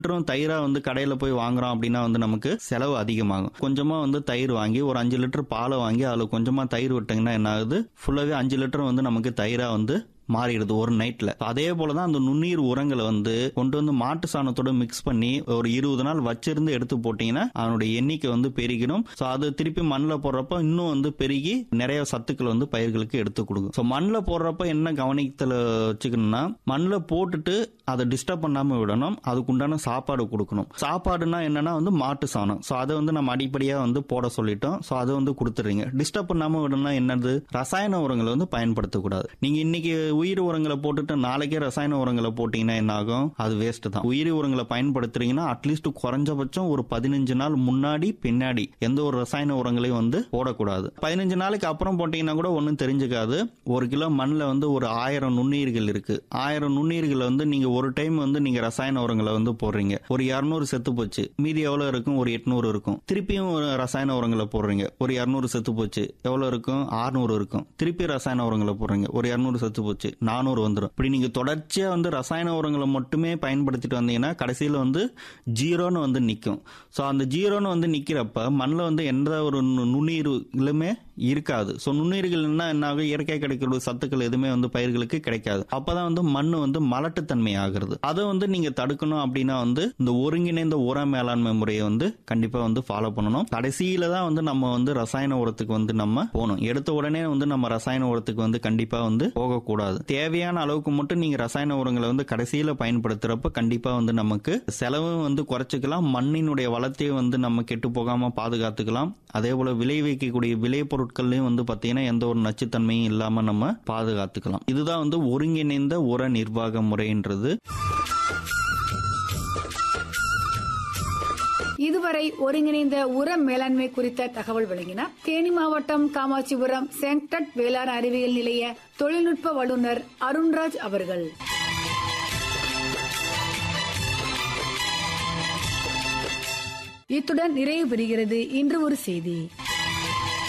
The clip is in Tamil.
லிட்டரும் தயிரா வந்து கடையில போய் வாங்குறோம் அப்படின்னா வந்து நமக்கு செலவு அதிகமாகும் கொஞ்சமா வந்து தயிர் வாங்கி ஒரு அஞ்சு லிட்டர் பாலை வாங்கி அதுல கொஞ்சமா தயிர் விட்டீங்கன்னா என்ன ஆகுது ஃபுல்லாவே அஞ்சு லிட்டர் வந்து நமக்கு தயிரா வந்து மாறிடுது ஒரு நைட்ல அதே போலதான் அந்த நுண்ணீர் உரங்களை வந்து கொண்டு வந்து மாட்டு சாணத்தோட மிக்ஸ் பண்ணி ஒரு இருபது நாள் வச்சிருந்து எடுத்து போட்டீங்கன்னா அதனுடைய எண்ணிக்கை வந்து பெருகிடும் ஸோ அது திருப்பி மண்ணில் போடுறப்ப இன்னும் வந்து பெருகி நிறைய சத்துக்கள் வந்து பயிர்களுக்கு எடுத்து கொடுக்கும் ஸோ மண்ணில் போடுறப்ப என்ன கவனித்துல வச்சுக்கணும்னா மண்ணில் போட்டுட்டு அதை டிஸ்டர்ப் பண்ணாம விடணும் அதுக்குண்டான சாப்பாடு கொடுக்கணும் சாப்பாடுனா என்னன்னா வந்து மாட்டு சாணம் ஸோ அதை வந்து நம்ம அடிப்படையா வந்து போட சொல்லிட்டோம் ஸோ அதை வந்து கொடுத்துறீங்க டிஸ்டர்ப் பண்ணாம விடணும்னா என்னது ரசாயன உரங்களை வந்து பயன்படுத்தக்கூடாது நீங்க இன்னைக்கு உயிர் உரங்களை போட்டுட்டு நாளைக்கே ரசாயன உரங்களை போட்டீங்கன்னா என்ன ஆகும் அது வேஸ்ட் தான் உயிர் உரங்களை பயன்படுத்துறீங்கன்னா அட்லீஸ்ட் குறைஞ்சபட்சம் ஒரு பதினஞ்சு நாள் முன்னாடி பின்னாடி எந்த ஒரு ரசாயன உரங்களையும் வந்து போடக்கூடாது பதினஞ்சு நாளைக்கு அப்புறம் போட்டீங்கன்னா கூட ஒன்றும் தெரிஞ்சுக்காது ஒரு கிலோ மண்ணில் வந்து ஒரு ஆயிரம் நுண்ணுயிர்கள் இருக்கு ஆயிரம் நுண்ணுயிர்களை வந்து நீங்க ஒரு டைம் வந்து நீங்க ரசாயன உரங்களை வந்து போடுறீங்க ஒரு இரநூறு செத்து போச்சு மீதி எவ்வளவு இருக்கும் ஒரு எட்நூறு இருக்கும் திருப்பியும் ஒரு ரசாயன உரங்களை போடுறீங்க ஒரு இரநூறு செத்து போச்சு எவ்வளவு இருக்கும் ஆறுநூறு இருக்கும் திருப்பி ரசாயன உரங்களை போடுறீங்க ஒரு இரநூறு செத்து போச்சு நானூறு வந்துடும் இப்படி நீங்க தொடர்ச்சியா வந்து ரசாயன உரங்களை மட்டுமே பயன்படுத்திட்டு வந்தீங்கன்னா கடைசியில வந்து ஜீரோன்னு வந்து நிற்கும் ஸோ அந்த ஜீரோன்னு வந்து நிக்கிறப்ப மண்ணில் வந்து எந்த ஒரு நு- நுண்ணுயிர்களுமே இருக்காது ஸோ நுண்ணுயிர்கள் என்ன என்ன ஆகும் இயற்கை கிடைக்கிற சத்துக்கள் எதுவுமே வந்து பயிர்களுக்கு கிடைக்காது அப்பதான் வந்து மண் வந்து மலட்டுத்தன்மை ஆகுறது அதை வந்து நீங்க தடுக்கணும் அப்படின்னா வந்து இந்த ஒருங்கிணைந்த உர மேலாண்மை முறையை வந்து கண்டிப்பா வந்து ஃபாலோ பண்ணணும் கடைசியில தான் வந்து நம்ம வந்து ரசாயன உரத்துக்கு வந்து நம்ம போகணும் எடுத்த உடனே வந்து நம்ம ரசாயன உரத்துக்கு வந்து கண்டிப்பா வந்து போகக்கூடாது தேவையான அளவுக்கு மட்டும் நீங்க ரசாயன உரங்களை வந்து கடைசியில பயன்படுத்துறப்ப கண்டிப்பா வந்து நமக்கு செலவும் வந்து குறைச்சிக்கலாம் மண்ணினுடைய வளத்தையும் வந்து நம்ம கெட்டு போகாம பாதுகாத்துக்கலாம் அதே போல விளைவிக்கக்கூடிய விளை பொருட்கள்லயும் வந்து பாத்தீங்கன்னா எந்த ஒரு நச்சுத்தன்மையும் இல்லாம நம்ம பாதுகாத்துக்கலாம் இதுதான் வந்து ஒருங்கிணைந்த உர நிர்வாக முறைன்றது இதுவரை ஒருங்கிணைந்த உர மேலாண்மை குறித்த தகவல் வழங்கினார் தேனி மாவட்டம் காமாட்சிபுரம் சென்டட் வேளாண் அறிவியல் நிலைய தொழில்நுட்ப வல்லுநர் அருண்ராஜ் அவர்கள் இத்துடன் நிறைவு பெறுகிறது இன்று ஒரு செய்தி